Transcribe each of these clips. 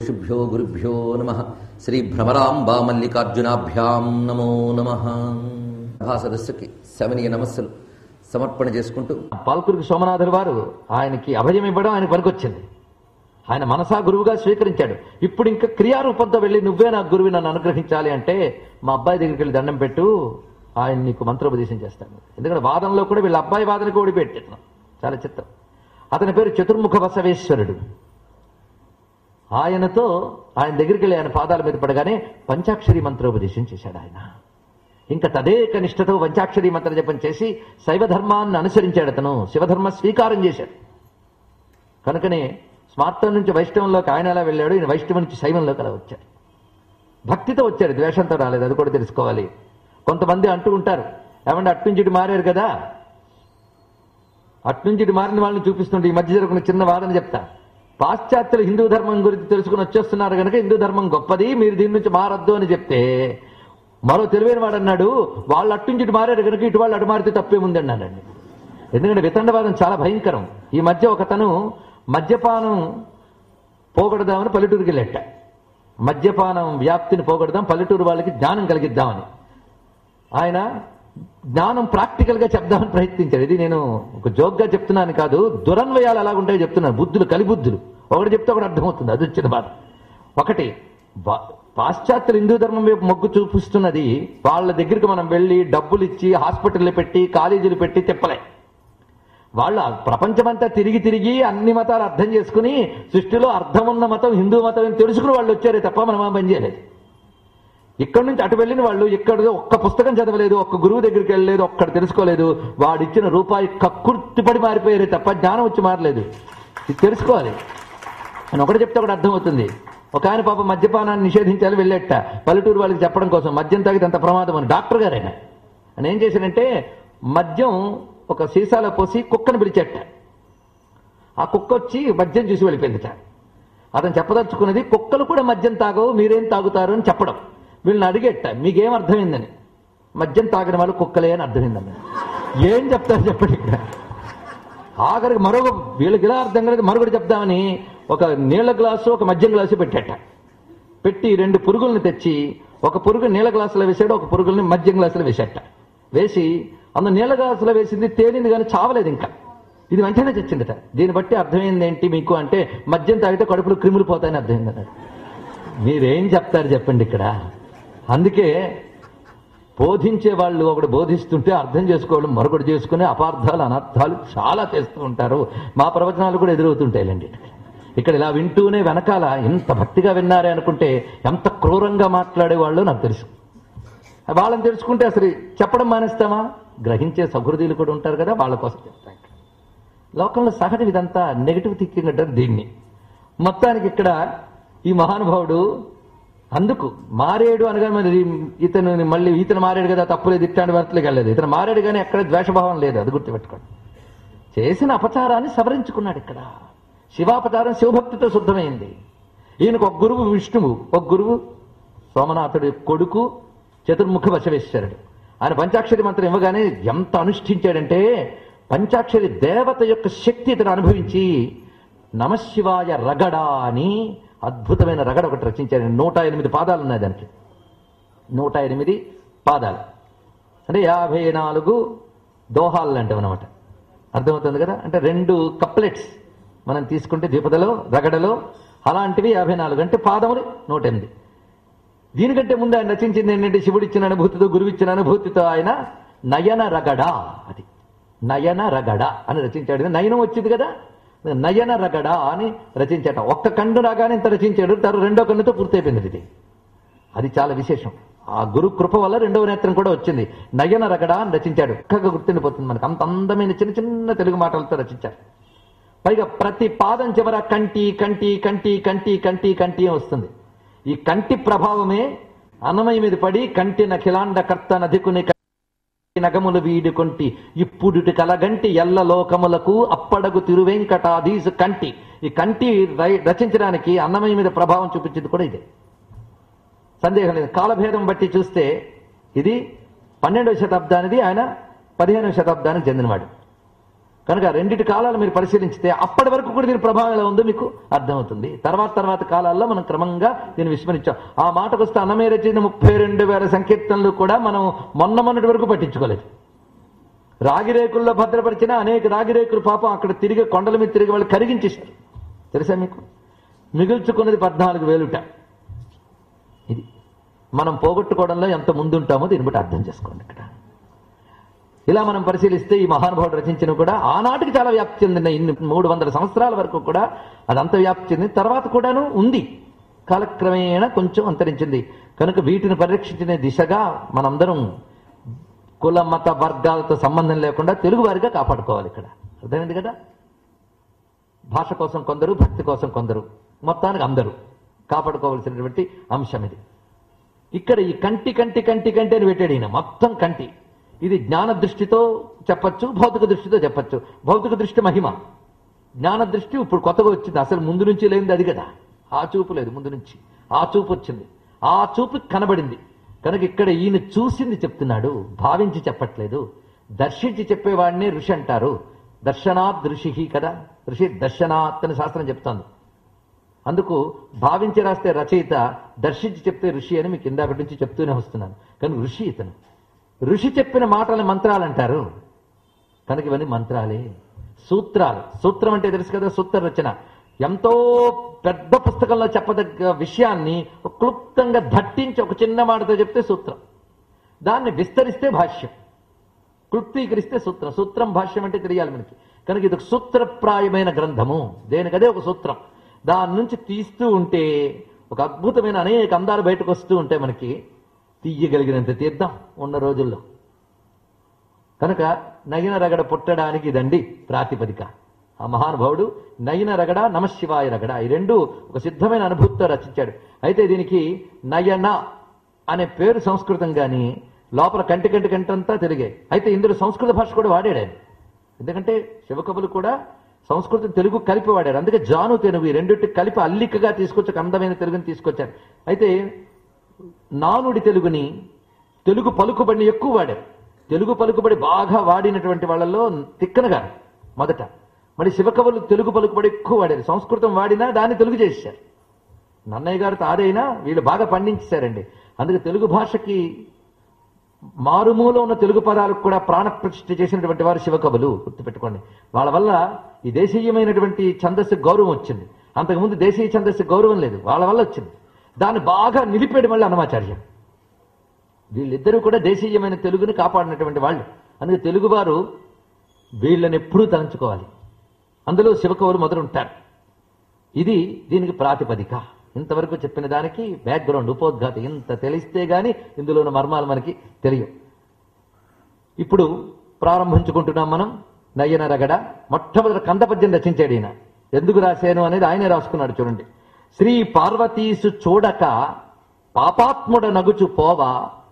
ఋషిభ్యో గురుభ్యో నమ శ్రీ భ్రమరాంబా మల్లికార్జునాభ్యాం నమో నమ సభా సదస్సుకి శవనీయ నమస్సులు సమర్పణ చేసుకుంటూ పాల్కురికి సోమనాథుల వారు ఆయనకి అభయం ఇవ్వడం ఆయన పనికొచ్చింది ఆయన మనసా గురువుగా స్వీకరించాడు ఇప్పుడు ఇంకా క్రియారూపంతో వెళ్ళి నువ్వే నా గురువు నన్ను అనుగ్రహించాలి అంటే మా అబ్బాయి దగ్గరికి వెళ్ళి దండం పెట్టు ఆయన నీకు మంత్రోపదేశం చేస్తాడు ఎందుకంటే వాదనలో కూడా వీళ్ళ అబ్బాయి వాదనకు ఓడిపెట్టాను చాలా చిత్తం అతని పేరు చతుర్ముఖ బసవేశ్వరుడు ఆయనతో ఆయన దగ్గరికి వెళ్ళి ఆయన పాదాల మీద పడగానే పంచాక్షరి మంత్రోపదేశం చేశాడు ఆయన ఇంకా తదేక నిష్ఠతో పంచాక్షరి మంత్ర జపం చేసి శైవ ధర్మాన్ని అనుసరించాడు అతను శివధర్మ స్వీకారం చేశాడు కనుకనే స్మార్తం నుంచి వైష్ణవంలోకి ఆయన ఎలా వెళ్ళాడు ఈయన వైష్ణవం నుంచి శైవంలోకి అలా వచ్చాడు భక్తితో వచ్చాడు ద్వేషంతో రాలేదు అది కూడా తెలుసుకోవాలి కొంతమంది అంటూ ఉంటారు ఏమంటే అట్నుంచి ఇటు మారారు కదా అట్నుంచి ఇటు మారిన వాళ్ళని చూపిస్తుంటే ఈ మధ్య జరుగుతున్న చిన్న వాదన చెప్తా పాశ్చాత్యులు హిందూ ధర్మం గురించి తెలుసుకుని వచ్చేస్తున్నారు కనుక హిందూ ధర్మం గొప్పది మీరు దీని నుంచి మారద్దు అని చెప్తే మరో తెలివైన వాడు అన్నాడు వాళ్ళు అట్నుంచి ఇటు మారారు కనుక ఇటు వాళ్ళు అటు మారితే తప్పేముంది అన్నాడండి ఎందుకంటే వితండవాదం చాలా భయంకరం ఈ మధ్య ఒకతను మద్యపానం పోగొడదామని పల్లెటూరుకి వెళ్ళట మద్యపానం వ్యాప్తిని పోగొడదాం పల్లెటూరు వాళ్ళకి జ్ఞానం కలిగిద్దామని ఆయన జ్ఞానం ప్రాక్టికల్ గా చెప్దామని ప్రయత్నించాడు ఇది నేను ఒక జోక్గా చెప్తున్నాను కాదు దురన్వయాలు ఎలా ఉంటాయో చెప్తున్నాను బుద్ధులు కలిబుద్ధులు ఒకటి చెప్తే ఒకటి అర్థమవుతుంది అది వచ్చిన బాధ ఒకటి బా- పాశ్చాత్యుల హిందూ ధర్మం వైపు మొగ్గు చూపిస్తున్నది వాళ్ళ దగ్గరికి మనం వెళ్ళి డబ్బులు ఇచ్చి హాస్పిటల్ పెట్టి కాలేజీలు పెట్టి తిప్పలే వాళ్ళు ఆ ప్రపంచమంతా తిరిగి తిరిగి అన్ని మతాలు అర్థం చేసుకుని సృష్టిలో అర్థం ఉన్న మతం హిందూ మతం అని తెలుసుకుని వాళ్ళు వచ్చారే తప్ప మనం ఆ పని చేయలేదు ఇక్కడ నుంచి అటు వెళ్ళిన వాళ్ళు ఇక్కడ ఒక్క పుస్తకం చదవలేదు ఒక్క గురువు దగ్గరికి వెళ్ళలేదు ఒక్కడ తెలుసుకోలేదు వాడిచ్చిన రూపాయి కక్కుర్తిపడి మారిపోయారే తప్ప జ్ఞానం వచ్చి మారలేదు ఇది తెలుసుకోవాలి అని ఒకటి చెప్తే ఒకటి అర్థమవుతుంది ఒక ఆయన పాప మద్యపానాన్ని నిషేధించాలి వెళ్ళేట పల్లెటూరు వాళ్ళకి చెప్పడం కోసం మద్యం తాగితే అంత ప్రమాదం అని డాక్టర్ గారు ఆయన ఆయన ఏం చేశాడంటే మద్యం ఒక సీసాలో పోసి కుక్కను పిలిచేట ఆ కుక్క వచ్చి మద్యం చూసి వెళ్ళిపోయిందిట అతను చెప్పదలుచుకున్నది కుక్కలు కూడా మద్యం తాగవు మీరేం తాగుతారు అని చెప్పడం వీళ్ళని అడిగేట మీకేం అర్థమైందని మద్యం తాగిన వాళ్ళు కుక్కలే అని అర్థమైందని ఏం చెప్తారు చెప్పండి ఇక్కడ ఆఖరికి మరొక వీళ్ళకి ఇలా అర్థం కాలేదు మరొకటి చెప్దామని ఒక నీళ్ల గ్లాసు ఒక మద్యం గ్లాసు పెట్టాట పెట్టి రెండు పురుగుల్ని తెచ్చి ఒక పురుగు నీళ్ళ గ్లాసులో వేసాడు ఒక పురుగుల్ని మద్యం గ్లాసులో వేసాట వేసి అందు నీళ్ళ గ్లాసులో వేసింది తేలింది కానీ చావలేదు ఇంకా ఇది వెంటనే చచ్చిందట దీన్ని బట్టి అర్థమైంది ఏంటి మీకు అంటే మద్యం తాగితే కడుపులో క్రిములు పోతాయని అర్థమైంది అన్నాడు మీరేం చెప్తారు చెప్పండి ఇక్కడ అందుకే బోధించే వాళ్ళు ఒకడు బోధిస్తుంటే అర్థం చేసుకోవడం మరొకటి చేసుకునే అపార్థాలు అనర్థాలు చాలా చేస్తూ ఉంటారు మా ప్రవచనాలు కూడా ఎదురవుతుంటాయిలేండి ఇక్కడ ఇలా వింటూనే వెనకాల ఎంత భక్తిగా విన్నారే అనుకుంటే ఎంత క్రూరంగా మాట్లాడేవాళ్ళు నాకు తెలుసు వాళ్ళని తెలుసుకుంటే అసలు చెప్పడం మానేస్తామా గ్రహించే సహృదయులు కూడా ఉంటారు కదా వాళ్ళ కోసం చెప్తాను లోకంలో సహజం ఇదంతా నెగిటివ్ థింకింగ్ అంటారు దీన్ని మొత్తానికి ఇక్కడ ఈ మహానుభావుడు అందుకు మారేడు అనగా మరి ఇతను మళ్ళీ ఇతను మారాడు కదా తప్పులేదు ఇట్లాంటి వార్తలకు వెళ్ళలేదు ఇతను మారాడు కానీ ఎక్కడ ద్వేషభావం లేదు అది గుర్తుపెట్టుకోండి చేసిన అపచారాన్ని సవరించుకున్నాడు ఇక్కడ శివాపచారం శివభక్తితో శుద్ధమైంది ఈయనకు ఒక గురువు విష్ణువు ఒక గురువు సోమనాథుడి కొడుకు చతుర్ముఖ బసవేశ్వరుడు ఆయన పంచాక్షరి మంత్రం ఇవ్వగానే ఎంత అనుష్ఠించాడంటే పంచాక్షరి దేవత యొక్క శక్తి ఇతను అనుభవించి నమశివాయ రగడ అని అద్భుతమైన రగడ ఒకటి రచించాడు నూట ఎనిమిది పాదాలు ఉన్నాయి దానికి నూట ఎనిమిది పాదాలు అంటే యాభై నాలుగు దోహాలు అంటాం అనమాట అర్థమవుతుంది కదా అంటే రెండు కప్లెట్స్ మనం తీసుకుంటే ద్విపదలో రగడలో అలాంటివి యాభై నాలుగు అంటే పాదములు నూట ఎనిమిది దీనికంటే ముందు ఆయన రచించింది ఏంటంటే శివుడిచ్చిన అనుభూతితో గురువిచ్చిన అనుభూతితో ఆయన నయన రగడ అది నయన రగడ అని రచించాడు ఇది నయనం వచ్చింది కదా నయన రగడ అని రచించాట ఒక్క కన్ను రాగానే ఇంత రచించాడు తర్వాత రెండో కన్నుతో పూర్తయిపోయింది ఇది అది చాలా విశేషం ఆ గురు కృప వల్ల రెండవ నేత్రం కూడా వచ్చింది నయన రగడ అని రచించాడు చక్కగా గుర్తుండిపోతుంది మనకు అంత అందమైన చిన్న చిన్న తెలుగు మాటలతో రచించారు పైగా ప్రతి పాదం చివర కంటి కంటి కంటి కంటి కంటి కంటి అని వస్తుంది ఈ కంటి ప్రభావమే అన్నమయ మీద పడి కంటి నఖిలాండ కర్త నదికుని నగములు వీడుకొంటి ఇప్పుడుటి కలగంటి ఎల్ల లోకములకు అప్పడగు తిరువెంకటాధీశు కంటి ఈ కంటి రై- రచించడానికి అన్నమయ్య మీద ప్రభావం చూపించింది కూడా ఇదే సందేహం లేదు కాలభేదం బట్టి చూస్తే ఇది పన్నెండవ శతాబ్దానిది ఆయన పదిహేనవ శతాబ్దానికి చెందినవాడు కనుక రెండిటి కాలాలు మీరు పరిశీలించితే అప్పటి వరకు కూడా దీని ప్రభావం ఎలా ఉందో మీకు అర్థమవుతుంది తర్వాత తర్వాత కాలాల్లో మనం క్రమంగా దీన్ని విస్మరించాం ఆ మాటకు వస్తే అన్నమే రచించిన ముప్పై రెండు వేల సంకీర్తనలు కూడా మనం మొన్న మొన్నటి వరకు పట్టించుకోలేదు రాగిరేకుల్లో భద్రపరిచిన అనేక రాగిరేకులు పాపం అక్కడ తిరిగి కొండల మీద తిరిగి వాళ్ళు కరిగించేశారు తెలుసా మీకు మిగుల్చుకున్నది పద్నాలుగు వేలుట ఇది మనం పోగొట్టుకోవడంలో ఎంత ముందుంటామో దీన్ని బట్టి అర్థం చేసుకోండి ఇక్కడ ఇలా మనం పరిశీలిస్తే ఈ మహానుభావుడు రచించిన కూడా ఆనాటికి చాలా వ్యాప్తి చెందిన ఇన్ని మూడు వందల సంవత్సరాల వరకు కూడా అదంత వ్యాప్తి చెందింది తర్వాత కూడాను ఉంది కాలక్రమేణా కొంచెం అంతరించింది కనుక వీటిని పరిరక్షించిన దిశగా మనందరం కుల మత వర్గాలతో సంబంధం లేకుండా తెలుగు వారిగా కాపాడుకోవాలి ఇక్కడ అర్థమైంది కదా భాష కోసం కొందరు భక్తి కోసం కొందరు మొత్తానికి అందరూ కాపాడుకోవాల్సినటువంటి అంశం ఇది ఇక్కడ ఈ కంటి కంటి కంటి కంటి అని పెట్టాడు ఈయన మొత్తం కంటి ఇది జ్ఞాన దృష్టితో చెప్పచ్చు భౌతిక దృష్టితో చెప్పచ్చు భౌతిక దృష్టి మహిమ జ్ఞాన దృష్టి ఇప్పుడు కొత్తగా వచ్చింది అసలు ముందు నుంచి లేనిది అది కదా ఆ చూపు లేదు ముందు నుంచి ఆ చూపు వచ్చింది ఆ చూపు కనబడింది కనుక ఇక్కడ ఈయన చూసింది చెప్తున్నాడు భావించి చెప్పట్లేదు దర్శించి చెప్పేవాడిని ఋషి అంటారు దర్శనాత్ ఋషి కదా ఋషి దర్శనాత్ అని శాస్త్రం చెప్తోంది అందుకు భావించి రాస్తే రచయిత దర్శించి చెప్తే ఋషి అని మీకు ఇందాక నుంచి చెప్తూనే వస్తున్నాను కానీ ఋషి ఇతను ఋషి చెప్పిన మాటలు మంత్రాలు అంటారు కనుక ఇవన్నీ మంత్రాలే సూత్రాలు సూత్రం అంటే తెలుసు కదా సూత్ర రచన ఎంతో పెద్ద పుస్తకంలో చెప్పదగ్గ విషయాన్ని క్లుప్తంగా దట్టించి ఒక చిన్న మాటతో చెప్తే సూత్రం దాన్ని విస్తరిస్తే భాష్యం క్లుప్తీకరిస్తే సూత్రం సూత్రం భాష్యం అంటే తెలియాలి మనకి కనుక ఇది ఒక సూత్రప్రాయమైన గ్రంథము దేనికదే ఒక సూత్రం దాని నుంచి తీస్తూ ఉంటే ఒక అద్భుతమైన అనేక అందాలు బయటకు వస్తూ ఉంటే మనకి తీయగలిగినంత తీద్దాం ఉన్న రోజుల్లో కనుక నయన రగడ పుట్టడానికి ఇదండి ప్రాతిపదిక ఆ మహానుభావుడు నయన రగడ నమశివాయ రగడ ఈ రెండు ఒక సిద్ధమైన అనుభూతితో రచించాడు అయితే దీనికి నయన అనే పేరు సంస్కృతం గాని లోపల కంటి కంటి కంటంతా తెలుగే అయితే ఇందులో సంస్కృత భాష కూడా వాడాడు ఆయన ఎందుకంటే శివకవులు కూడా సంస్కృతం తెలుగు కలిపి వాడారు అందుకే జాను తెలుగు ఈ రెండింటి కలిపి అల్లికగా తీసుకొచ్చి ఒక అందమైన తెలుగుని తీసుకొచ్చారు అయితే నానుడి తెలుగుని తెలుగు పలుకుబడిని ఎక్కువ వాడారు తెలుగు పలుకుబడి బాగా వాడినటువంటి వాళ్ళలో తిక్కన గారు మొదట మరి శివకవులు తెలుగు పలుకుబడి ఎక్కువ వాడారు సంస్కృతం వాడినా దాన్ని తెలుగు చేశారు నన్నయ్య గారు తారైనా వీళ్ళు బాగా పండించేశారండి అందుకే తెలుగు భాషకి మారుమూల ఉన్న తెలుగు పదాలకు కూడా ప్రాణప్రతిష్ఠ చేసినటువంటి వారు శివకవులు గుర్తుపెట్టుకోండి వాళ్ళ వల్ల ఈ దేశీయమైనటువంటి ఛందస్సు గౌరవం వచ్చింది అంతకుముందు దేశీయ ఛందస్సు గౌరవం లేదు వాళ్ళ వల్ల వచ్చింది దాన్ని బాగా నిలిపేయడం వల్ల అన్నమాచార్యం వీళ్ళిద్దరూ కూడా దేశీయమైన తెలుగుని కాపాడినటువంటి వాళ్ళు అందుకే తెలుగువారు వీళ్ళని ఎప్పుడూ తలంచుకోవాలి అందులో శివకవులు మొదలుంటారు ఇది దీనికి ప్రాతిపదిక ఇంతవరకు చెప్పిన దానికి బ్యాక్గ్రౌండ్ ఉపోద్ఘాత ఇంత తెలిస్తే గాని ఇందులో ఉన్న మర్మాలు మనకి తెలియవు ఇప్పుడు ప్రారంభించుకుంటున్నాం మనం నయ్యన రగడ మొట్టమొదటి కందపద్యం రచించాడు ఈయన ఎందుకు రాశాను అనేది ఆయనే రాసుకున్నాడు చూడండి శ్రీ పార్వతీసు చూడక పాపాత్ముడ నగుచు పోవా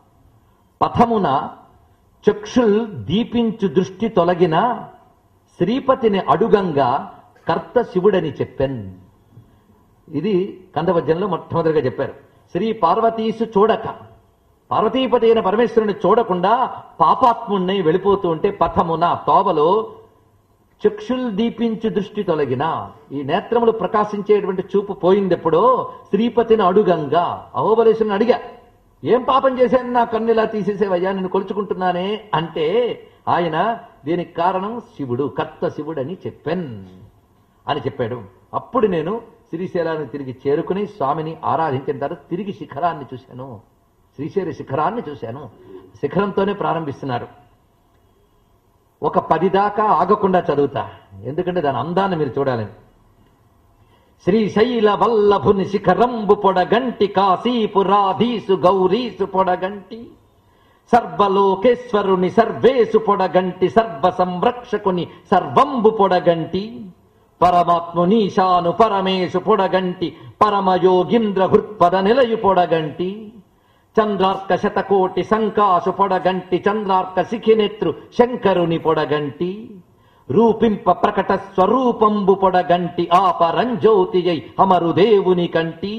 పథమున చక్షుల్ దీపించు దృష్టి తొలగిన శ్రీపతిని అడుగంగా కర్త శివుడని చెప్పెన్ ఇది కందపద్యంలో మొట్టమొదటిగా చెప్పారు శ్రీ పార్వతీసు చూడక పార్వతీపతి అయిన పరమేశ్వరుని చూడకుండా పాపాత్ముణ్ణి వెళ్ళిపోతూ ఉంటే పథమున తోవలో చక్షుల్ దీపించు దృష్టి తొలగిన ఈ నేత్రములు ప్రకాశించేటువంటి చూపు పోయిందెప్పుడో శ్రీపతిని అడుగంగా అహోబలేశ్వరుని అడిగా ఏం పాపం చేశాను నా కన్నులా తీసేసేవయ్యా నేను కొలుచుకుంటున్నానే అంటే ఆయన దీనికి కారణం శివుడు కర్త శివుడని చెప్పెన్ అని చెప్పాడు అప్పుడు నేను శ్రీశైలాన్ని తిరిగి చేరుకుని స్వామిని ఆరాధించిన తర్వాత తిరిగి శిఖరాన్ని చూశాను శ్రీశైల శిఖరాన్ని చూశాను శిఖరంతోనే ప్రారంభిస్తున్నారు ఒక పది దాకా ఆగకుండా చదువుతా ఎందుకంటే దాని అందాన్ని మీరు చూడాలని శ్రీశైల వల్లభుని శిఖరంబు పొడగంటి కాశీపురాధీసు గౌరీసు పొడగంటి సర్వలోకేశ్వరుని సర్వేసు పొడగంటి సర్వ సంరక్షకుని సర్వంబు పొడగంటి పరమాత్మునీశాను పరమేశు పొడగంటి పరమయోగింద్ర హృత్పద నిలయు పొడగంటి చంద్రార్క శతకోటి సంకాసు పొడగంటి చంద్రార్క శిఖినేత్రు శంకరుని పొడగంటి రూపింప ప్రకట స్వరూపంబు పొడగంటి ఆపరంజ్యోతియై అమరు దేవుని కంటి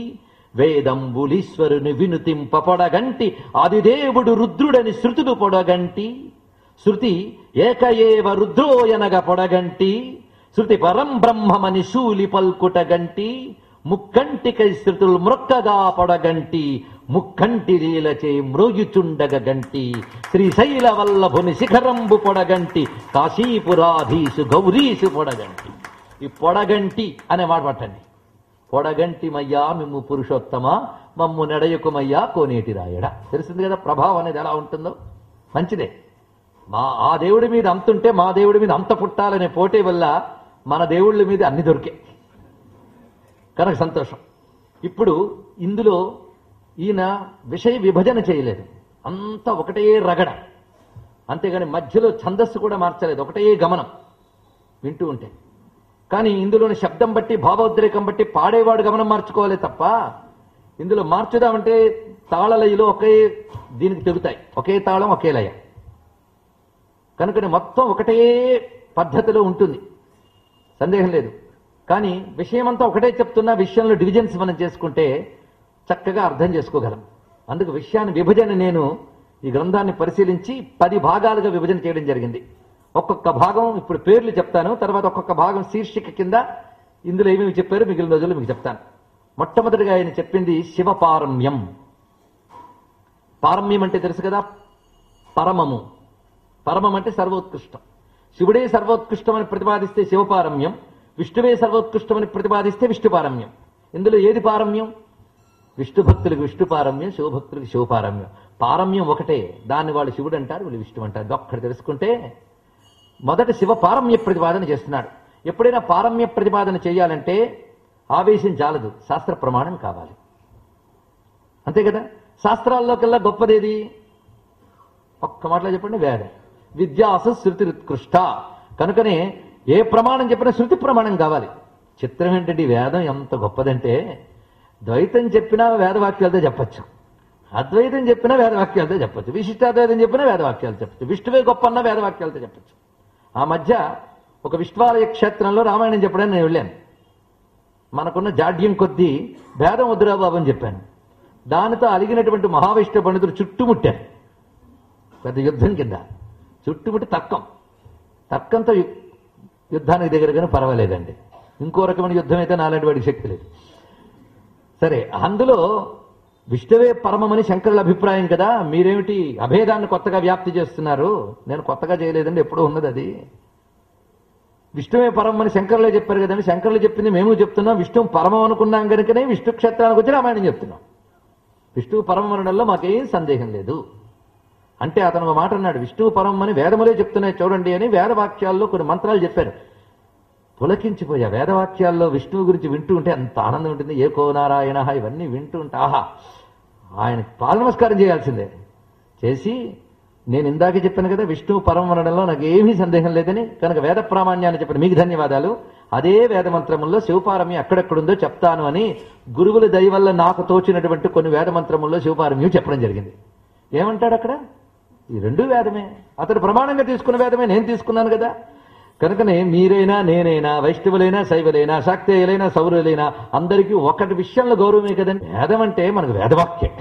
వేదంబులీశ్వరుని వినుతింప పొడగంటి ఆదిదేవుడు రుద్రుడని శృతులు పొడగంటి శృతి ఏక ఏవ రుద్రోయనగ పొడగంటి శృతి పరం బ్రహ్మమని శూలి పల్కుట గంటి ముక్కంటికై శృతులు మృక్కగా పొడగంటి ముక్కంటి లీలచే మ్రోయుచుండగ గంటి శ్రీశైల వల్లభుని శిఖరంబు పొడగంటి కాశీపురాధీసు గౌరీసు పొడగంటి ఈ పొడగంటి అనే మాట పట్టండి పొడగంటిమయ్యా మిమ్ము పురుషోత్తమ మమ్ము నెడయుకుమయ్యా కోనేటి రాయడ తెలిసింది కదా ప్రభావం అనేది ఎలా ఉంటుందో మంచిదే మా ఆ దేవుడి మీద అంతుంటే మా దేవుడి మీద అంత పుట్టాలనే పోటీ వల్ల మన దేవుళ్ళ మీద అన్ని దొరికే కనుక సంతోషం ఇప్పుడు ఇందులో ఈయన విషయ విభజన చేయలేదు అంతా ఒకటే రగడ అంతేగాని మధ్యలో ఛందస్సు కూడా మార్చలేదు ఒకటే గమనం వింటూ ఉంటే కానీ ఇందులోని శబ్దం బట్టి భావోద్రేకం బట్టి పాడేవాడు గమనం మార్చుకోవాలి తప్ప ఇందులో మార్చుదామంటే తాళలయలు ఒకే దీనికి తెగుతాయి ఒకే తాళం ఒకే లయ కనుకని మొత్తం ఒకటే పద్ధతిలో ఉంటుంది సందేహం లేదు కానీ విషయమంతా ఒకటే చెప్తున్నా విషయంలో డివిజన్స్ మనం చేసుకుంటే చక్కగా అర్థం చేసుకోగలం అందుకు విషయాన్ని విభజన నేను ఈ గ్రంథాన్ని పరిశీలించి పది భాగాలుగా విభజన చేయడం జరిగింది ఒక్కొక్క భాగం ఇప్పుడు పేర్లు చెప్తాను తర్వాత ఒక్కొక్క భాగం శీర్షిక కింద ఇందులో ఏమేమి చెప్పారో మిగిలిన రోజుల్లో మీకు చెప్తాను మొట్టమొదటిగా ఆయన చెప్పింది శివపారమ్యం పారమ్యం అంటే తెలుసు కదా పరమము పరమం అంటే సర్వోత్కృష్టం శివుడే సర్వోత్కృష్టం అని ప్రతిపాదిస్తే శివపారమ్యం విష్ణువే సర్వోత్కృష్టం అని ప్రతిపాదిస్తే విష్ణుపారమ్యం ఇందులో ఏది పారమ్యం విష్ణు భక్తులకు విష్ణు పారమ్యం శివభక్తులకు శివపారమ్యం పారమ్యం ఒకటే దాన్ని వాళ్ళు శివుడు అంటారు వీళ్ళు విష్ణు అంటారు ఒక్కటి తెలుసుకుంటే మొదట శివ పారమ్య ప్రతిపాదన చేస్తున్నాడు ఎప్పుడైనా పారమ్య ప్రతిపాదన చేయాలంటే ఆవేశం చాలదు శాస్త్ర ప్రమాణం కావాలి అంతే కదా శాస్త్రాల్లోకెల్లా గొప్పదేది ఒక్క మాటలో చెప్పండి వేదం విద్యాస శృతి ఉత్కృష్ట కనుకనే ఏ ప్రమాణం చెప్పినా శృతి ప్రమాణం కావాలి చిత్రం ఏంటంటే ఈ వేదం ఎంత గొప్పదంటే ద్వైతం చెప్పినా వేదవాక్యాలతో చెప్పచ్చు అద్వైతం చెప్పినా వేదవాక్యాలతో చెప్పచ్చు విశిష్టాద్వైతం చెప్పినా వేదవాక్యాలు చెప్పచ్చు విష్ణువే గొప్ప అన్న వేదవాక్యాలతో చెప్పచ్చు ఆ మధ్య ఒక విశ్వాలయ క్షేత్రంలో రామాయణం చెప్పడానికి నేను వెళ్ళాను మనకున్న జాడ్యం కొద్దీ భేదం వద్దురా బాబు అని చెప్పాను దానితో అలిగినటువంటి మహావిష్ణు పండితులు చుట్టుముట్టారు పెద్ద యుద్ధం కింద చుట్టుముట్టి తర్కం తర్కంతో యు- యుద్ధానికి దగ్గర కానీ పర్వాలేదండి ఇంకో రకమైన యుద్ధం అయితే నాలాంటి వాడికి శక్తి లేదు సరే అందులో విష్ణువే పరమమని శంకరుల అభిప్రాయం కదా మీరేమిటి అభేదాన్ని కొత్తగా వ్యాప్తి చేస్తున్నారు నేను కొత్తగా చేయలేదండి ఎప్పుడూ ఉన్నది అది విష్ణువే పరమం అని శంకరులే చెప్పారు కదండి శంకరులు చెప్పింది మేము చెప్తున్నాం విష్ణువు పరమం అనుకున్నాం కనుకనే విష్ణు క్షేత్రానికి వచ్చి రామాయణం చెప్తున్నాం విష్ణువు పరమం అనడంలో మాకేం సందేహం లేదు అంటే అతను ఒక మాట అన్నాడు విష్ణువు పరమం అని వేదములే చెప్తున్నాయి చూడండి అని వేదవాక్యాల్లో కొన్ని మంత్రాలు చెప్పారు పులకించిపోయా వేదవాక్యాల్లో విష్ణువు గురించి వింటూ ఉంటే అంత ఆనందం ఉంటుంది ఏకో నారాయణ ఇవన్నీ వింటూ ఉంటే ఆహా ఆయనకి పాద నమస్కారం చేయాల్సిందే చేసి నేను ఇందాకే చెప్పాను కదా విష్ణువు పరమం అనడంలో నాకు ఏమీ సందేహం లేదని కనుక వేద ప్రామాణ్యాన్ని చెప్పిన మీకు ధన్యవాదాలు అదే వేద మంత్రముల్లో శివపారమ్యం ఎక్కడెక్కడుందో చెప్తాను అని గురువుల దయ వల్ల నాకు తోచినటువంటి కొన్ని వేద మంత్రముల్లో శివపారమ్యం చెప్పడం జరిగింది ఏమంటాడు అక్కడ ఈ రెండు వేదమే అతడు ప్రమాణంగా తీసుకున్న వేదమే నేను తీసుకున్నాను కదా కనుకనే మీరైనా నేనైనా వైష్ణవులైనా శైవులైనా శాక్తేయులైనా సౌరులైనా అందరికీ ఒకటి విషయంలో గౌరవమే కదండి వేదం అంటే మనకు వేదవాక్యం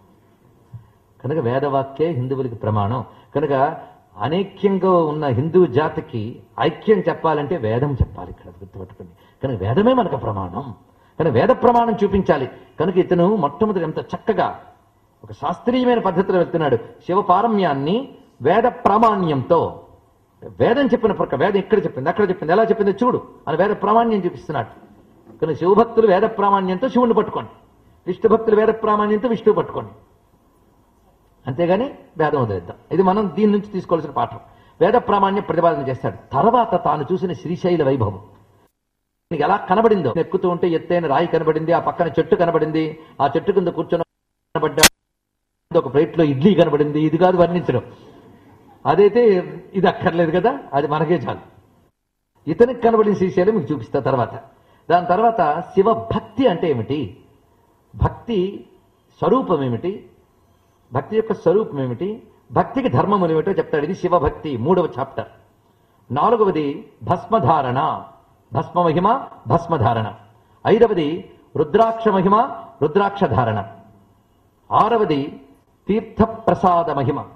కనుక వేదవాక్యే హిందువులకి ప్రమాణం కనుక అనేక్యంగా ఉన్న హిందూ జాతికి ఐక్యం చెప్పాలంటే వేదం చెప్పాలి ఇక్కడ గుర్తుపెట్టుకోండి కనుక వేదమే మనకు ప్రమాణం కనుక వేద ప్రమాణం చూపించాలి కనుక ఇతను మొట్టమొదటి ఎంత చక్కగా ఒక శాస్త్రీయమైన పద్ధతిలో వెళ్తున్నాడు శివపారమ్యాన్ని వేద ప్రామాణ్యంతో వేదం చెప్పిన ప్రక్క వేదం ఇక్కడ చెప్పింది అక్కడ చెప్పింది ఎలా చెప్పింది చూడు అని వేద ప్రామాణ్యం చూపిస్తున్నాడు కనుక శివభక్తులు వేద ప్రామాణ్యంతో శివుణ్ణి పట్టుకోండి విష్ణు భక్తులు వేద ప్రామాణ్యంతో విష్ణువు పట్టుకోండి అంతేగాని వేదం వదిలేద్దాం ఇది మనం దీని నుంచి తీసుకోవాల్సిన పాఠం వేద ప్రామాణ్య ప్రతిపాదన చేస్తాడు తర్వాత తాను చూసిన శ్రీశైల వైభవం నీకు ఎలా కనబడిందో ఎక్కుతూ ఉంటే ఎత్తైన రాయి కనబడింది ఆ పక్కన చెట్టు కనబడింది ఆ చెట్టు కింద కూర్చొని కనబడ్డా ఒక ప్లేట్లో ఇడ్లీ కనబడింది ఇది కాదు వర్ణించడం అదైతే ఇది అక్కర్లేదు కదా అది మనకే చాలు ఇతనికి కనబడిన శ్రీశైలం మీకు చూపిస్తా తర్వాత దాని తర్వాత శివ భక్తి అంటే ఏమిటి భక్తి స్వరూపం ఏమిటి భక్తి యొక్క స్వరూపం ఏమిటి భక్తికి ధర్మములు ఏమిటో చెప్తాడు ఇది శివభక్తి మూడవ చాప్టర్ నాలుగవది భస్మధారణ భస్మ మహిమ భస్మధారణ ఐదవది రుద్రాక్ష మహిమ రుద్రాక్ష ధారణ ఆరవది తీర్థ ప్రసాద మహిమ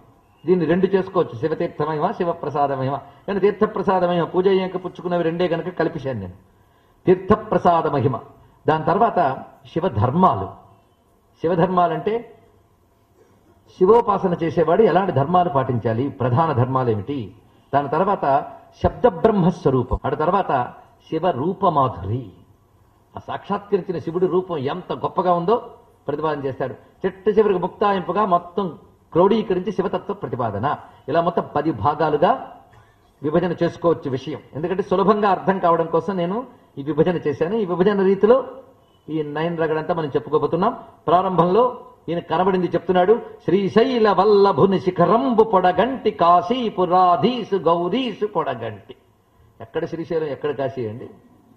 దీన్ని రెండు చేసుకోవచ్చు శివతీర్థమయమా శివప్రసాదమయమా కానీ తీర్థప్రసాదమహిమ పూజ అయ్యాక పుచ్చుకున్నవి రెండే కనుక కలిపిశాను నేను తీర్థప్రసాద మహిమ దాని తర్వాత శివధర్మాలు శివధర్మాలంటే శివోపాసన చేసేవాడు ఎలాంటి ధర్మాలు పాటించాలి ప్రధాన ధర్మాలు ఏమిటి దాని తర్వాత శబ్ద బ్రహ్మస్వరూపం అటు తర్వాత శివ రూపమాధురి ఆ సాక్షాత్కరించిన శివుడి రూపం ఎంత గొప్పగా ఉందో ప్రతిపాదన చేస్తాడు చెట్టు చివరికి ముక్తాయింపుగా మొత్తం క్రోడీకరించి శివతత్వ ప్రతిపాదన ఇలా మొత్తం పది భాగాలుగా విభజన చేసుకోవచ్చు విషయం ఎందుకంటే సులభంగా అర్థం కావడం కోసం నేను ఈ విభజన చేశాను ఈ విభజన రీతిలో ఈ నైన్ రగడంతా మనం చెప్పుకోబోతున్నాం ప్రారంభంలో ఈయన కనబడింది చెప్తున్నాడు శ్రీశైల వల్లభుని శిఖరంబు పొడగంటి కాశీపురాధీసు గౌరీసు పొడగంటి ఎక్కడ శ్రీశైలం ఎక్కడ కాశీ అండి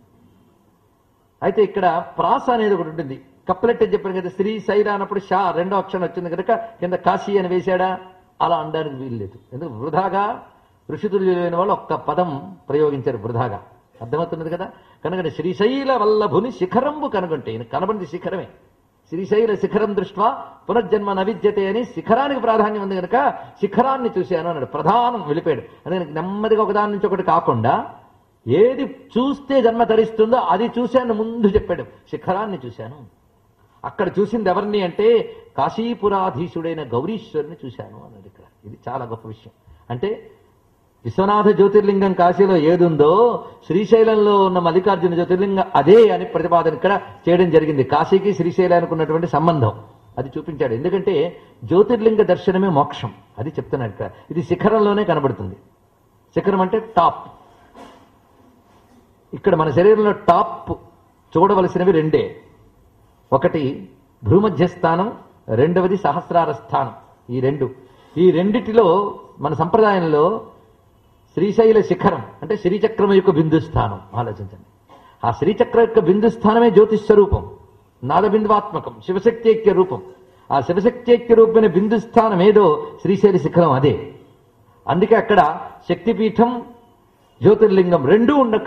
అయితే ఇక్కడ ప్రాస అనేది ఒకటి ఉంటుంది కప్పలెట్ అని చెప్పాను కదా శ్రీశైల అన్నప్పుడు షా రెండో అక్షరం వచ్చింది కనుక కింద కాశీ అని వేశాడా అలా అనడానికి వీల్లేదు ఎందుకు వృధాగా ఋషితులు లేని వాళ్ళు ఒక్క పదం ప్రయోగించారు వృధాగా అర్థమవుతున్నది కదా కనుక శ్రీశైల వల్లభుని శిఖరంబు కనుగొంటే ఈయన కనబడింది శిఖరమే శ్రీశైల శిఖరం దృష్ట్యా పునర్జన్మ నవిద్యతే అని శిఖరానికి ప్రాధాన్యం ఉంది కనుక శిఖరాన్ని చూశాను అన్నాడు ప్రధానం వెళ్ళిపోయాడు అంటే నెమ్మదిగా ఒకదాని నుంచి ఒకటి కాకుండా ఏది చూస్తే జన్మ ధరిస్తుందో అది చూశాను ముందు చెప్పాడు శిఖరాన్ని చూశాను అక్కడ చూసింది ఎవరిని అంటే కాశీపురాధీశుడైన గౌరీశ్వరుని చూశాను అన్నాడు ఇక్కడ ఇది చాలా గొప్ప విషయం అంటే విశ్వనాథ జ్యోతిర్లింగం కాశీలో ఏదుందో శ్రీశైలంలో ఉన్న మల్లికార్జున జ్యోతిర్లింగం అదే అని ప్రతిపాదన ఇక్కడ చేయడం జరిగింది కాశీకి శ్రీశైలానికి ఉన్నటువంటి సంబంధం అది చూపించాడు ఎందుకంటే జ్యోతిర్లింగ దర్శనమే మోక్షం అది చెప్తున్నాడు ఇక్కడ ఇది శిఖరంలోనే కనబడుతుంది శిఖరం అంటే టాప్ ఇక్కడ మన శరీరంలో టాప్ చూడవలసినవి రెండే ఒకటి భూమధ్య స్థానం రెండవది సహస్రార స్థానం ఈ రెండు ఈ రెండిటిలో మన సంప్రదాయంలో శ్రీశైల శిఖరం అంటే శ్రీచక్రం యొక్క బిందు స్థానం ఆలోచించండి ఆ శ్రీచక్ర యొక్క బిందు స్థానమే జ్యోతిష్ స్వరూపం నాదబిందువాత్మకం శివశక్తి రూపం ఆ శివశక్తి రూపమైన బిందు స్థానం ఏదో శ్రీశైల శిఖరం అదే అందుకే అక్కడ శక్తిపీఠం జ్యోతిర్లింగం రెండూ ఉండ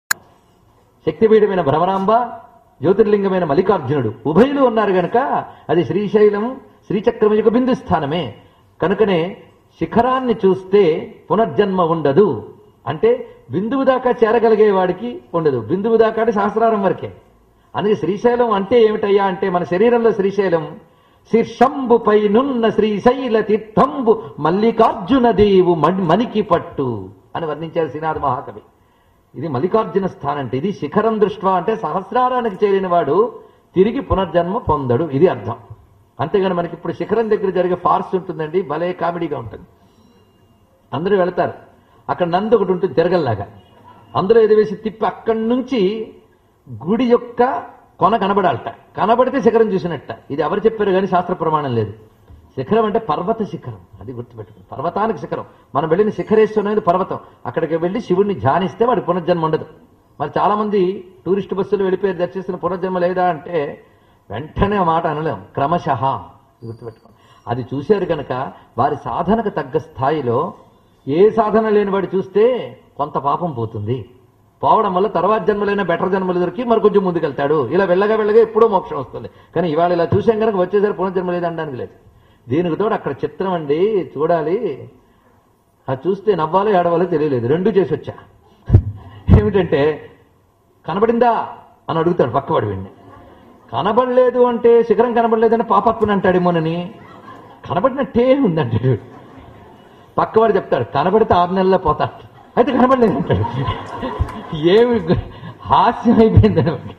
శక్తిపీఠమైన భ్రమరాంబ జ్యోతిర్లింగమైన మల్లికార్జునుడు ఉభయులు ఉన్నారు గనక అది శ్రీశైలం శ్రీచక్రం యొక్క బిందు స్థానమే కనుకనే శిఖరాన్ని చూస్తే పునర్జన్మ ఉండదు అంటే బిందువు దాకా చేరగలిగే వాడికి ఉండదు బిందువు దాకా అంటే సహస్రారం వరకే అందుకే శ్రీశైలం అంటే ఏమిటయ్యా అంటే మన శరీరంలో శ్రీశైలం శీర్షంబుపై నున్న శ్రీశైల తీర్థంబు మల్లికార్జున దేవు మణి- మణికి పట్టు అని వర్ణించారు శ్రీనాథ మహాకవి ఇది మల్లికార్జున స్థానం అంటే ఇది శిఖరం దృష్ట్యా అంటే సహస్రారానికి చేరిన వాడు తిరిగి పునర్జన్మ పొందడు ఇది అర్థం అంతేగాని మనకి ఇప్పుడు శిఖరం దగ్గర జరిగే ఫార్స్ ఉంటుందండి భలే కామెడీగా ఉంటుంది అందరూ వెళతారు అక్కడ నంది ఒకటి ఉంటుంది తిరగల్లాగా అందులో ఏదో వేసి తిప్పి అక్కడి నుంచి గుడి యొక్క కొన కనబడాలట కనబడితే శిఖరం చూసినట్ట ఇది ఎవరు చెప్పారు కానీ శాస్త్ర ప్రమాణం లేదు శిఖరం అంటే పర్వత శిఖరం అది గుర్తుపెట్టుకుని పర్వతానికి శిఖరం మనం వెళ్ళిన శిఖరేశ్వరం అనేది పర్వతం అక్కడికి వెళ్ళి శివుడిని ధ్యానిస్తే వాడి పునర్జన్మ ఉండదు మరి చాలా మంది టూరిస్ట్ బస్సులు వెళ్ళిపోయి దర్శిస్తున్న పునర్జన్మ లేదా అంటే వెంటనే ఆ మాట అనలేం క్రమశః గుర్తుపెట్టుకోండి అది చూశారు కనుక వారి సాధనకు తగ్గ స్థాయిలో ఏ సాధన లేని వాడు చూస్తే కొంత పాపం పోతుంది పోవడం వల్ల తర్వాత జన్మలైన బెటర్ జన్మలు దొరికి మరి కొంచెం ముందుకెళ్తాడు ఇలా వెళ్ళగా వెళ్ళగా ఎప్పుడో మోక్షం వస్తుంది కానీ ఇవాళ ఇలా చూసాం కనుక వచ్చేసరి పునర్జన్మ లేదు అనడానికి లేదు దీనికి తోడు అక్కడ చిత్రం అండి చూడాలి అది చూస్తే నవ్వాలో ఏడవాలో తెలియలేదు రెండు చేసి వచ్చా ఏమిటంటే కనబడిందా అని అడుగుతాడు పక్కవాడు వీడిని కనబడలేదు అంటే శిఖరం కనబడలేదని పాపత్వని అంటాడేమోనని కనబడినట్టే ఉందంటాడు పక్కవాడు చెప్తాడు కనబడితే ఆరు నెలల్లో పోతాడు అయితే కనబడలేదు అంటాడు ఏమి హాస్యం అయిపోయింది అనమాట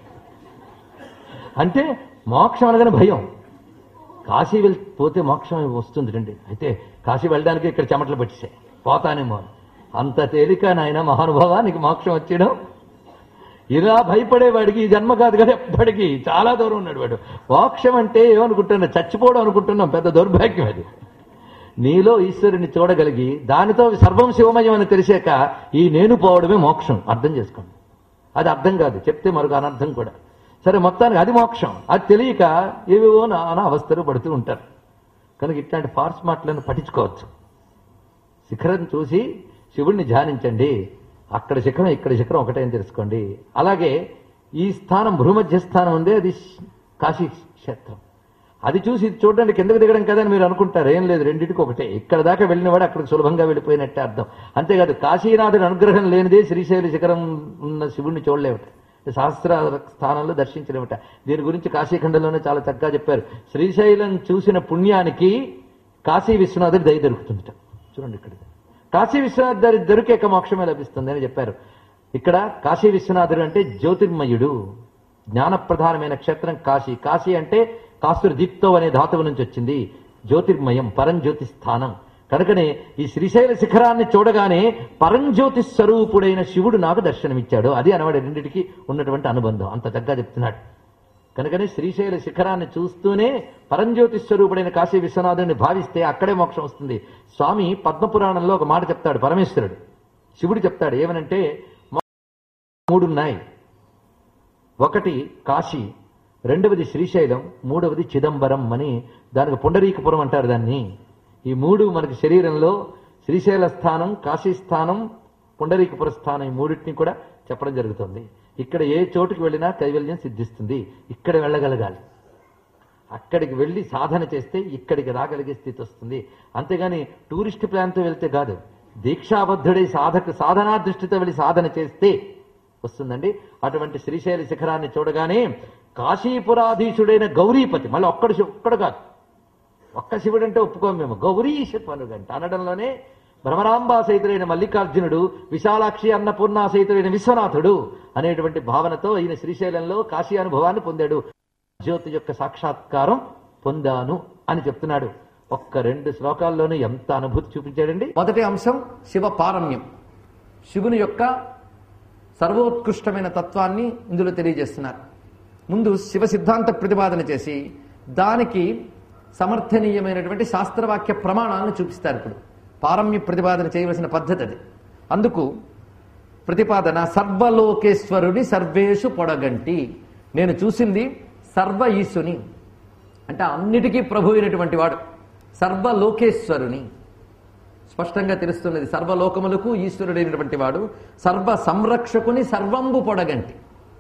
అంటే మోక్షం అనగానే భయం కాశీ వెళ్ పోతే మోక్షం వస్తుంది రండి అయితే కాశీ వెళ్ళడానికి ఇక్కడ చెమటలు పట్టిసాయి పోతానేమో అని. అంత తేలిక నాయన మహానుభావా నీకు మోక్షం వచ్చేయడం ఇలా భయపడేవాడికి ఈ జన్మ కాదు కదా ఎప్పటికీ చాలా దూరం ఉన్నాడు వాడు మోక్షం అంటే ఏమనుకుంటున్నా చచ్చిపోవడం అనుకుంటున్నాం పెద్ద దౌర్భాగ్యం అది నీలో ఈశ్వరుని చూడగలిగి దానితో సర్వం శివమయం అని తెలిసాక ఈ నేను పోవడమే మోక్షం అర్థం చేసుకోండి అది అర్థం కాదు చెప్తే మరొక అనర్థం కూడా సరే మొత్తానికి అది మోక్షం అది తెలియక ఏవేవో నానా అవస్థలు పడుతూ ఉంటారు కనుక ఇట్లాంటి ఫార్స్ మాటలను పఠించుకోవచ్చు శిఖరం చూసి శివుణ్ణి ధ్యానించండి అక్కడ శిఖరం ఇక్కడ శిఖరం ఒకటే అని తెలుసుకోండి అలాగే ఈ స్థానం భూమధ్య స్థానం ఉంది అది కాశీ క్షేత్రం అది చూసి ఇది చూడడానికి కిందకు దిగడం కదని మీరు అనుకుంటారు ఏం లేదు రెండింటికి ఒకటే ఇక్కడ దాకా వెళ్ళినవాడు అక్కడికి సులభంగా వెళ్ళిపోయినట్టే అర్థం అంతేకాదు కాశీనాథుడి అనుగ్రహం లేనిదే శ్రీశైల శిఖరం ఉన్న శివుణ్ణి చూడలేమట సహస్ర స్థానంలో దర్శించలేమట దీని గురించి కాశీఖండంలోనే చాలా చక్కగా చెప్పారు శ్రీశైలం చూసిన పుణ్యానికి కాశీ విశ్వనాథుడి దయ దొరుకుతుందట చూడండి ఇక్కడ కాశీ విశ్వనాథ్ దరి దొరికేక మోక్షమే లభిస్తుంది అని చెప్పారు ఇక్కడ కాశీ విశ్వనాథుడు అంటే జ్యోతిర్మయుడు జ్ఞానప్రధానమైన క్షేత్రం కాశీ కాశీ అంటే కాసురు దీప్తో అనే ధాతువు నుంచి వచ్చింది జ్యోతిర్మయం పరంజ్యోతి స్థానం కనుకనే ఈ శ్రీశైల శిఖరాన్ని చూడగానే పరంజ్యోతి స్వరూపుడైన శివుడు నాకు దర్శనమిచ్చాడు అది అనవాడి రెండింటికి ఉన్నటువంటి అనుబంధం అంత చక్కగా చెప్తున్నాడు కనుకనే శ్రీశైల శిఖరాన్ని చూస్తూనే పరంజ్యోతి స్వరూపుడైన కాశీ విశ్వనాథుని భావిస్తే అక్కడే మోక్షం వస్తుంది స్వామి పద్మపురాణంలో ఒక మాట చెప్తాడు పరమేశ్వరుడు శివుడు చెప్తాడు ఏమనంటే మూడున్నాయి ఒకటి కాశీ రెండవది శ్రీశైలం మూడవది చిదంబరం అని దానికి పుండరీకపురం అంటారు దాన్ని ఈ మూడు మనకి శరీరంలో శ్రీశైల స్థానం కాశీ స్థానం పుండరీకపుర స్థానం ఈ మూడింటిని కూడా చెప్పడం జరుగుతుంది ఇక్కడ ఏ చోటుకి వెళ్ళినా కైవల్యం సిద్ధిస్తుంది ఇక్కడ వెళ్ళగలగాలి అక్కడికి వెళ్ళి సాధన చేస్తే ఇక్కడికి రాగలిగే స్థితి వస్తుంది అంతేగాని టూరిస్ట్ ప్లాన్తో వెళ్తే కాదు దీక్షాబద్ధుడై సాధక సాధనా దృష్టితో వెళ్ళి సాధన చేస్తే వస్తుందండి అటువంటి శ్రీశైల శిఖరాన్ని చూడగానే కాశీపురాధీశుడైన గౌరీపతి మళ్ళీ ఒక్కడు శివ- ఒక్కడు కాదు ఒక్క శివుడు అంటే ఒప్పుకోం మేము గౌరీశ పనుగంట అనడంలోనే భ్రమరాంబా సహితుడైన మల్లికార్జునుడు విశాలాక్షి అన్నపూర్ణ సహితుడైన విశ్వనాథుడు అనేటువంటి భావనతో ఈయన శ్రీశైలంలో కాశీ అనుభవాన్ని పొందాడు జ్యోతి యొక్క సాక్షాత్కారం పొందాను అని చెప్తున్నాడు ఒక్క రెండు శ్లోకాల్లోనే ఎంత అనుభూతి చూపించాడండి మొదటి అంశం శివ పారమ్యం శివుని యొక్క సర్వోత్కృష్టమైన తత్వాన్ని ఇందులో తెలియజేస్తున్నారు ముందు శివ సిద్ధాంత ప్రతిపాదన చేసి దానికి సమర్థనీయమైనటువంటి శాస్త్రవాక్య ప్రమాణాలను చూపిస్తారు ఇప్పుడు పారమ్య ప్రతిపాదన చేయవలసిన పద్ధతి అది అందుకు ప్రతిపాదన సర్వలోకేశ్వరుని సర్వేషు పొడగంటి నేను చూసింది సర్వ ఈశుని అంటే అన్నిటికీ ప్రభు అయినటువంటి వాడు సర్వలోకేశ్వరుని స్పష్టంగా తెలుస్తున్నది సర్వలోకములకు ఈశ్వరుడైనటువంటి వాడు సర్వ సంరక్షకుని సర్వంబు పొడగంటి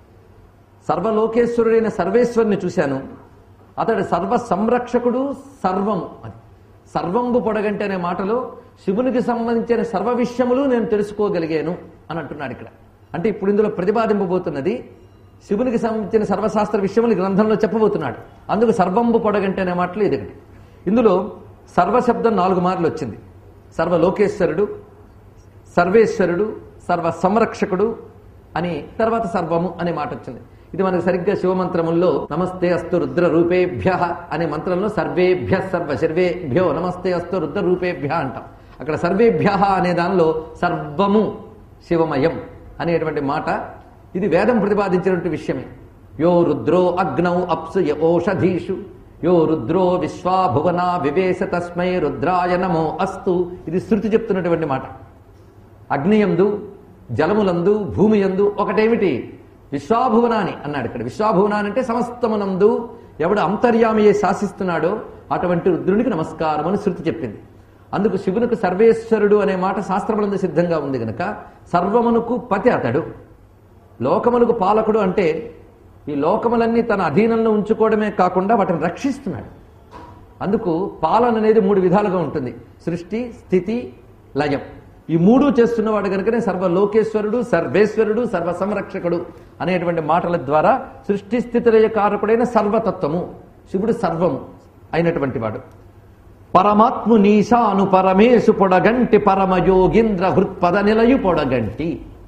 సర్వలోకేశ్వరుడైన సర్వేశ్వరుని చూశాను అతడు సర్వ సంరక్షకుడు సర్వము అది సర్వంబు పొడగంటి అనే మాటలో శివునికి సంబంధించిన సర్వ విషయములు నేను తెలుసుకోగలిగాను అని అంటున్నాడు ఇక్కడ అంటే ఇప్పుడు ఇందులో ప్రతిపాదింపబోతున్నది శివునికి సంబంధించిన సర్వశాస్త్ర విషయములు ఈ గ్రంథంలో చెప్పబోతున్నాడు అందుకు సర్వంబు పొడగంటి అనే మాటలు ఇది ఒకటి ఇందులో సర్వశబ్దం నాలుగు మార్లు వచ్చింది సర్వలోకేశ్వరుడు సర్వేశ్వరుడు సర్వ సంరక్షకుడు అని తర్వాత సర్వము అనే మాట వచ్చింది ఇది మనకు సరిగ్గా శివమంత్రముల్లో నమస్తే అస్తు రుద్ర రూపేభ్య అనే మంత్రంలో సర్వేభ్య సర్వ సర్వేభ్యో నమస్తే అస్తు రుద్ర రూపేభ్య అంటాం అక్కడ సర్వేభ్య అనే దానిలో సర్వము శివమయం అనేటువంటి మాట ఇది వేదం ప్రతిపాదించినటువంటి విషయమే యో రుద్రో అగ్నౌ అప్సు ఓషధీషు యో రుద్రో విశ్వాభువన వివేశ తస్మై రుద్రాయ నమో అస్తు ఇది శృతి చెప్తున్నటువంటి మాట అగ్నియందు జలములందు భూమి యందు ఒకటేమిటి విశ్వాభువనాని అన్నాడు ఇక్కడ విశ్వాభువనాని అంటే సమస్తమునందు ఎవడు అంతర్యామియే శాసిస్తున్నాడో అటువంటి రుద్రునికి నమస్కారం అని శృతి చెప్పింది అందుకు శివునికి సర్వేశ్వరుడు అనే మాట శాస్త్రములందు సిద్ధంగా ఉంది గనక సర్వమునకు పతి అతడు లోకములకు పాలకుడు అంటే ఈ లోకములన్నీ తన అధీనంలో ఉంచుకోవడమే కాకుండా వాటిని రక్షిస్తున్నాడు అందుకు పాలన అనేది మూడు విధాలుగా ఉంటుంది సృష్టి స్థితి లయం ఈ మూడు చేస్తున్నవాడు కనుకనే సర్వలోకేశ్వరుడు సర్వేశ్వరుడు సర్వ సంరక్షకుడు అనేటువంటి మాటల ద్వారా సృష్టి స్థితి లయ కారకుడైన సర్వతత్వము శివుడు సర్వము అయినటువంటి వాడు పరమాత్ము నీశాను పరమేశు పొడగంటి పరమయోగీంద్ర హృత్పద నిలయు పొడగంటి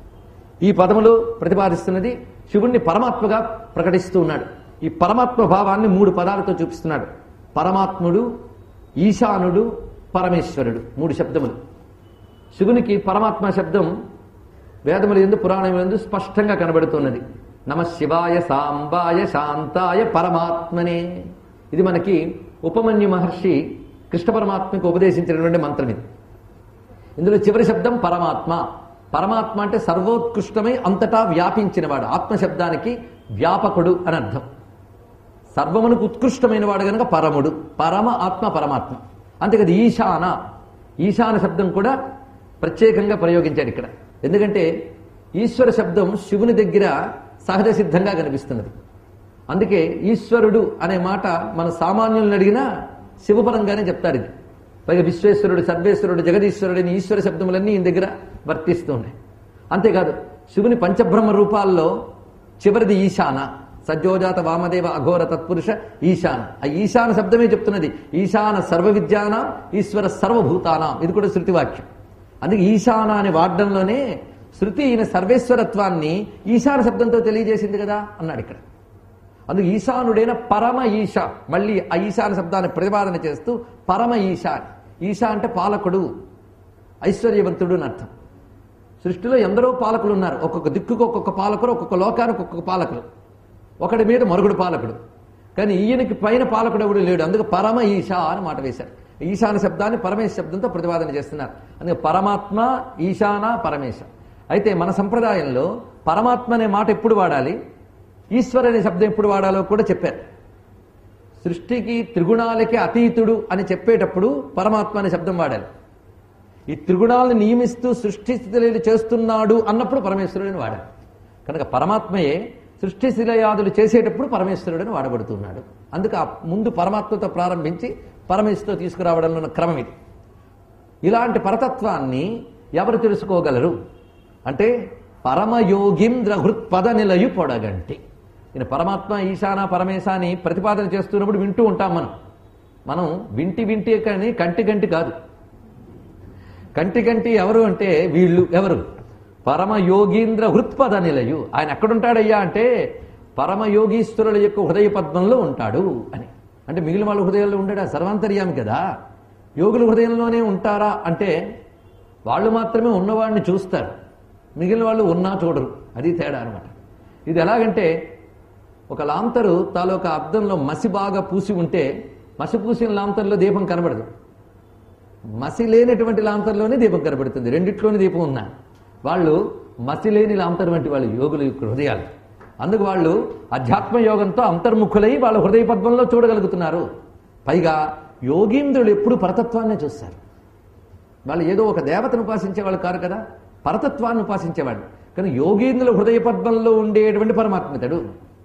ఈ పదములు ప్రతిపాదిస్తున్నది శివుణ్ణి పరమాత్మగా ప్రకటిస్తూ ఉన్నాడు ఈ పరమాత్మ భావాన్ని మూడు పదాలతో చూపిస్తున్నాడు పరమాత్ముడు ఈశానుడు పరమేశ్వరుడు మూడు శబ్దములు శివునికి పరమాత్మ శబ్దం వేదముల ఎందు పురాణముల ఎందు స్పష్టంగా కనబడుతున్నది నమ శివాయ సాంబాయ శాంతాయ పరమాత్మనే ఇది మనకి ఉపమన్యు మహర్షి కృష్ణ పరమాత్మకు ఉపదేశించినటువంటి మంత్రం ఇది ఇందులో చివరి శబ్దం పరమాత్మ పరమాత్మ అంటే సర్వోత్కృష్టమై అంతటా వ్యాపించినవాడు ఆత్మ శబ్దానికి వ్యాపకుడు అని అర్థం సర్వమునకు ఉత్కృష్టమైన వాడు గనక పరముడు పరమ ఆత్మ పరమాత్మ అంతేకాదు ఈశాన ఈశాన శబ్దం కూడా ప్రత్యేకంగా ప్రయోగించాడు ఇక్కడ ఎందుకంటే ఈశ్వర శబ్దం శివుని దగ్గర సహజ సిద్ధంగా కనిపిస్తున్నది అందుకే ఈశ్వరుడు అనే మాట మన సామాన్యులను అడిగినా శివపరంగానే చెప్తారు ఇది పైగా విశ్వేశ్వరుడు సర్వేశ్వరుడు జగదీశ్వరుడు అని ఈశ్వర శబ్దములన్నీ ఈయన దగ్గర వర్తిస్తూ ఉన్నాయి అంతేకాదు శివుని పంచబ్రహ్మ రూపాల్లో చివరిది ఈశాన సజ్జోజాత వామదేవ అఘోర తత్పురుష ఈశాన ఆ ఈశాన శబ్దమే చెప్తున్నది ఈశాన సర్వ విద్యానాం ఈశ్వర సర్వభూతానాం ఇది కూడా శృతివాక్యం అందుకే ఈశాన అని వాడడంలోనే శృతి ఈయన సర్వేశ్వరత్వాన్ని ఈశాన శబ్దంతో తెలియజేసింది కదా అన్నాడు ఇక్కడ అందుకు ఈశానుడైన పరమ ఈశ మళ్ళీ ఆ ఈశాన శబ్దాన్ని ప్రతిపాదన చేస్తూ పరమ ఈశ ఈశ అంటే పాలకుడు ఐశ్వర్యవంతుడు అని అర్థం సృష్టిలో ఎందరో పాలకులు ఉన్నారు ఒక్కొక్క దిక్కుకు ఒక్కొక్క పాలకుడు ఒక్కొక్క లోకానికి ఒక్కొక్క పాలకులు ఒకటి మీద మరుగుడు పాలకుడు కానీ ఈయనకి పైన పాలకుడు ఎవడు లేడు అందుకే పరమ ఈశ అని మాట వేశారు ఈశాన శబ్దాన్ని పరమేశ శబ్దంతో ప్రతిపాదన చేస్తున్నారు అందుకే పరమాత్మ ఈశాన పరమేశ అయితే మన సంప్రదాయంలో పరమాత్మ అనే మాట ఎప్పుడు వాడాలి ఈశ్వర్ అనే శబ్దం ఎప్పుడు వాడాలో కూడా చెప్పారు సృష్టికి త్రిగుణాలకి అతీతుడు అని చెప్పేటప్పుడు పరమాత్మ అనే శబ్దం వాడాలి ఈ త్రిగుణాలను నియమిస్తూ సృష్టి స్థితిలో చేస్తున్నాడు అన్నప్పుడు పరమేశ్వరుడిని వాడాలి కనుక పరమాత్మయే సృష్టి శిలయాదులు చేసేటప్పుడు పరమేశ్వరుడిని వాడబడుతున్నాడు అందుకు ఆ ముందు పరమాత్మతో ప్రారంభించి పరమేశ్వరుతో తీసుకురావడంలో ఉన్న క్రమం ఇది ఇలాంటి పరతత్వాన్ని ఎవరు తెలుసుకోగలరు అంటే పరమయోగీంద్ర హృత్పద నిలయు పొడగంటి ఈయన పరమాత్మ ఈశాన పరమేశ అని ప్రతిపాదన చేస్తున్నప్పుడు వింటూ ఉంటాం మనం మనం వింటి వింటే కానీ కంటి గంటి కాదు కంటి కంటి ఎవరు అంటే వీళ్ళు ఎవరు పరమ యోగీంద్ర హృత్పద నిలయు ఆయన ఎక్కడుంటాడయ్యా అంటే పరమ యోగీశ్వరుల యొక్క హృదయ పద్మంలో ఉంటాడు అని అంటే మిగిలిన వాళ్ళ హృదయాల్లో ఉంటాడా సర్వాంతర్యామి కదా యోగుల హృదయంలోనే ఉంటారా అంటే వాళ్ళు మాత్రమే ఉన్నవాడిని చూస్తారు మిగిలిన వాళ్ళు ఉన్నా చూడరు అది తేడా అనమాట ఇది ఎలాగంటే ఒక లాంతరు తాలూకా అద్దంలో మసి బాగా పూసి ఉంటే మసి పూసిన లాంతర్లో దీపం కనబడదు మసి లేనటువంటి లాంతర్లోనే దీపం కనబడుతుంది రెండిట్లోనే దీపం ఉన్నా వాళ్ళు మసి లేని లాంతర్ వంటి వాళ్ళు యోగుల యొక్క హృదయాలు అందుకు వాళ్ళు అధ్యాత్మ యోగంతో అంతర్ముఖులై వాళ్ళ హృదయ పద్మంలో చూడగలుగుతున్నారు పైగా యోగీంద్రులు ఎప్పుడు పరతత్వాన్నే చూస్తారు వాళ్ళు ఏదో ఒక దేవతను ఉపాసించేవాళ్ళు కారు కదా పరతత్వాన్ని ఉపాసించేవాడు కానీ యోగీంద్రుల హృదయ పద్మంలో ఉండేటువంటి పరమాత్మతడు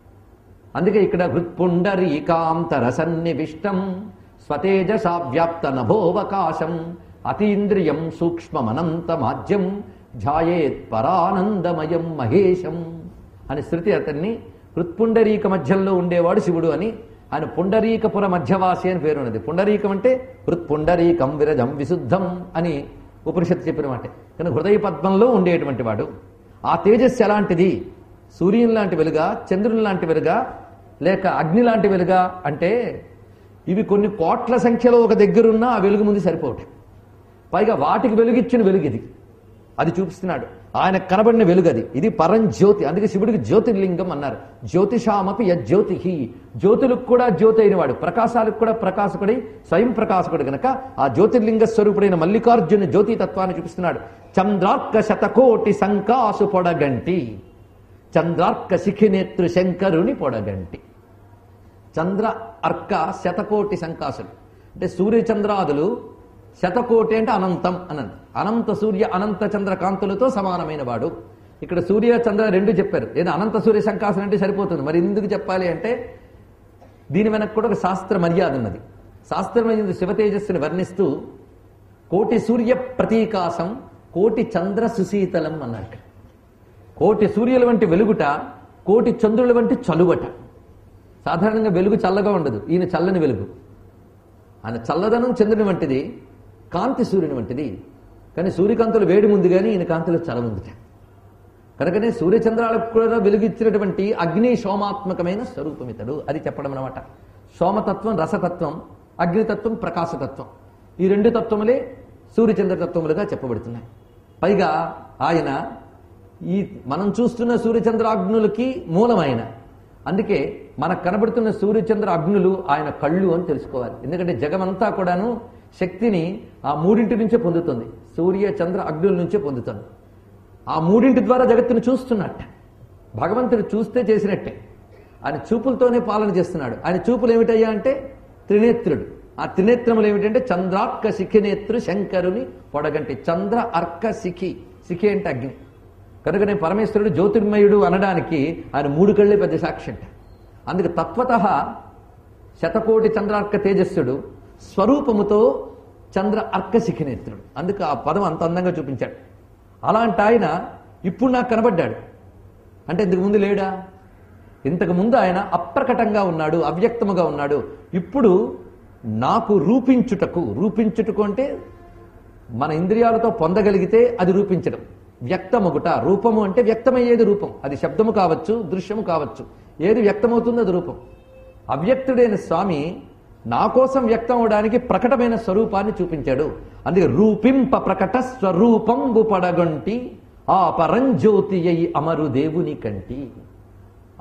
అందుకే ఇక్కడ హృత్పుండరీకాంతర సన్నివిష్టం స్వతేజసా వ్యాప్త నభోవకాశం అతీంద్రియం సూక్ష్మమనంత మాధ్యం ఝాయేత్ పరానందమయం మహేశం అని శృతి అతన్ని హృత్పుండరీక మధ్యంలో ఉండేవాడు శివుడు అని ఆయన పుండరీకపుర మధ్యవాసి అని పేరు ఉన్నది పుండరీకం అంటే హృత్పుండరీకం విరజం విశుద్ధం అని ఉపనిషత్తు చెప్పిన మాట కానీ హృదయ పద్మంలో ఉండేటువంటి వాడు ఆ తేజస్సు ఎలాంటిది సూర్యుని లాంటి వెలుగా చంద్రుని లాంటి వెలుగా లేక అగ్ని లాంటి వెలుగా అంటే ఇవి కొన్ని కోట్ల సంఖ్యలో ఒక దగ్గరున్నా ఆ వెలుగు ముందు సరిపోవటం పైగా వాటికి వెలుగిచ్చిన వెలుగు ఇది అది చూపిస్తున్నాడు ఆయన కనబడిన వెలుగు అది ఇది పరంజ్యోతి అందుకే శివుడికి జ్యోతిర్లింగం అన్నారు జ్యోతిషామపి యజ్యోతి జ్యోతులకు కూడా జ్యోతి అయినవాడు ప్రకాశాలకు కూడా ప్రకాశకుడై స్వయం ప్రకాశకుడు గనక ఆ జ్యోతిర్లింగ స్వరూపుడైన మల్లికార్జున జ్యోతి తత్వాన్ని చూపిస్తున్నాడు చంద్రార్క శతకోటి సంకాసు పొడగంటి చంద్రార్క శిఖినేత్రు శంకరుని పొడగంటి చంద్ర అర్క శతకోటి సంకాసులు అంటే సూర్యచంద్రాదులు శతకోటి అంటే అనంతం అనంత అనంత సూర్య అనంత చంద్ర కాంతులతో సమానమైన వాడు ఇక్కడ సూర్య చంద్ర రెండు చెప్పారు ఏదో అనంత సూర్య సంకాసం అంటే సరిపోతుంది మరి ఎందుకు చెప్పాలి అంటే దీని వెనక్కి కూడా ఒక శాస్త్ర మర్యాద ఉన్నది శాస్త్రమైన శివతేజస్సుని వర్ణిస్తూ కోటి సూర్య ప్రతీకాసం కోటి చంద్ర సుశీతలం అన్నాడు ఇక్కడ. కోటి సూర్యుల వంటి వెలుగుట కోటి చంద్రుల వంటి చలువట సాధారణంగా వెలుగు చల్లగా ఉండదు ఈయన చల్లని వెలుగు ఆయన చల్లదనం చంద్రుని వంటిది కాంతి సూర్యుని వంటిది కానీ సూర్యకాంతులు వేడి ముందు కానీ ఈయన కాంతులు చల ముందుట కనుకనే సూర్యచంద్రాలకు కూడా వెలుగిచ్చినటువంటి అగ్ని సోమాత్మకమైన స్వరూపం ఇతడు అది చెప్పడం అనమాట సోమతత్వం రసతత్వం అగ్నితత్వం ప్రకాశతత్వం ఈ రెండు తత్వములే సూర్యచంద్రతత్వములుగా చెప్పబడుతున్నాయి పైగా ఆయన ఈ మనం చూస్తున్న సూర్యచంద్రాగ్నులకి మూలమైన అందుకే మనకు కనబడుతున్న సూర్యచంద్ర అగ్నులు ఆయన కళ్ళు అని తెలుసుకోవాలి ఎందుకంటే జగమంతా కూడాను శక్తిని ఆ మూడింటి నుంచే పొందుతుంది సూర్య చంద్ర అగ్నుల నుంచే పొందుతుంది ఆ మూడింటి ద్వారా జగత్తును చూస్తున్నట్ట భగవంతుడు చూస్తే చేసినట్టే ఆయన చూపులతోనే పాలన చేస్తున్నాడు ఆయన చూపులు ఏమిటయ్యా అంటే త్రినేత్రుడు ఆ త్రినేత్రములు ఏమిటంటే చంద్రార్క శిఖినేత్రు శంకరుని పొడగంటి చంద్ర అర్క శిఖి శిఖి అంటే అగ్ని కనుకనే పరమేశ్వరుడు జ్యోతిర్మయుడు అనడానికి ఆయన మూడు కళ్ళే పెద్ద సాక్షి అంట అందుకే తత్వత శతకోటి చంద్రార్క తేజస్సుడు స్వరూపముతో చంద్ర అర్క శిఖినేత్రుడు అందుకు ఆ పదం అంత అందంగా చూపించాడు అలాంటి ఆయన ఇప్పుడు నాకు కనబడ్డాడు అంటే ఇంతకు ముందు లేడా ఇంతకు ముందు ఆయన అప్రకటంగా ఉన్నాడు అవ్యక్తముగా ఉన్నాడు ఇప్పుడు నాకు రూపించుటకు రూపించుటకు అంటే మన ఇంద్రియాలతో పొందగలిగితే అది రూపించడం వ్యక్తమొగుట రూపము అంటే వ్యక్తమయ్యేది రూపం అది శబ్దము కావచ్చు దృశ్యము కావచ్చు ఏది వ్యక్తమవుతుందో అది రూపం అవ్యక్తుడైన స్వామి నా కోసం వ్యక్తం అవడానికి ప్రకటమైన స్వరూపాన్ని చూపించాడు అందుకే రూపింప ప్రకట స్వరూపంబు పడగొంటి ఆ పరంజ్యోతి అయి అమరు దేవుని కంటి